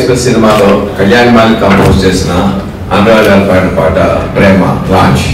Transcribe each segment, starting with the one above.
Express సినిమాలో Kalyan mall compose చేసిన అనురాగ్ గారు పాడిన పాట ప్రేమ లాంచ్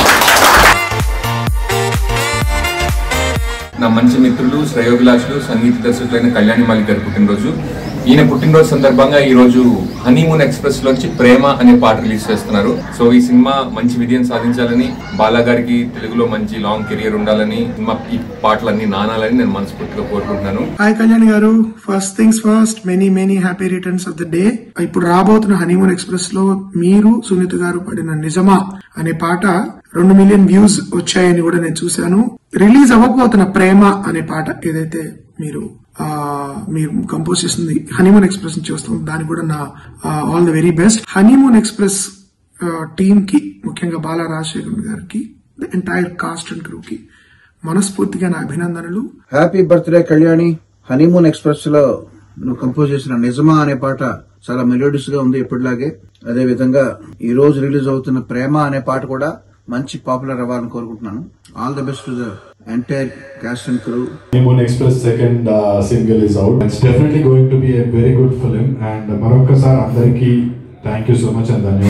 నా మంచి మిత్రులు శ్రేయోభిలాషులు సంగీత దర్శకులైన కళ్యాణి మాలిక్ గారి పుట్టినరోజు ఈయన పుట్టినరోజు సందర్భంగా ఈ రోజు హనీమూన్ ఎక్స్ప్రెస్ లోంచి ప్రేమ అనే పాట రిలీజ్ చేస్తున్నారు సో ఈ సినిమా మంచి విజయం సాధించాలని బాలా గారికి తెలుగులో మంచి లాంగ్ కెరియర్ ఉండాలని సినిమా ఈ పాటలన్నీ నానాలని నేను మనస్ఫూర్తిగా కోరుకుంటున్నాను hi Kalyan garu first things first many many happy returns of the day ఇప్పుడు రాబోతున్న హనీమూన్ ఎక్స్ప్రెస్ లో మీరు సునీత గారు పడిన నిజమా అనే పాట రెండు మిలియన్ వ్యూస్ వచ్చాయని కూడా నేను చూశాను రిలీజ్ అవ్వకపోతున్న ప్రేమ అనే పాట ఏదైతే మీరు ఆ, మీరు కంపోజ్ చేసింది హనీమూన్ ఎక్స్ప్రెస్ నుంచి వస్తుంది దానికి కూడా నా all the very best Honeymoon Express team కి ముఖ్యంగా బాలా రాజశేఖర్ గారికి the entire cast and crew కి మనస్ఫూర్తిగా నా అభినందనలు happy birthday Kalyani Honeymoon Express లో నువ్వు కంపోజ్ చేసిన నిజమా అనే పాట చాలా మెలోడియస్ గా ఉంది ఎప్పటిలాగే అదే విధంగా ఈ రోజు రిలీజ్ అవుతున్న ప్రేమ అనే పాట కూడా మంచి పాపులర్ అవ్వాలని కోరుకుంటున్నాను all the best to the entire cast and crew Honeymoon Express second uh, single is out. It's definitely going to be a very good film and మరొకసారి అందరికీ thank you so much and ధన్యవాదాలు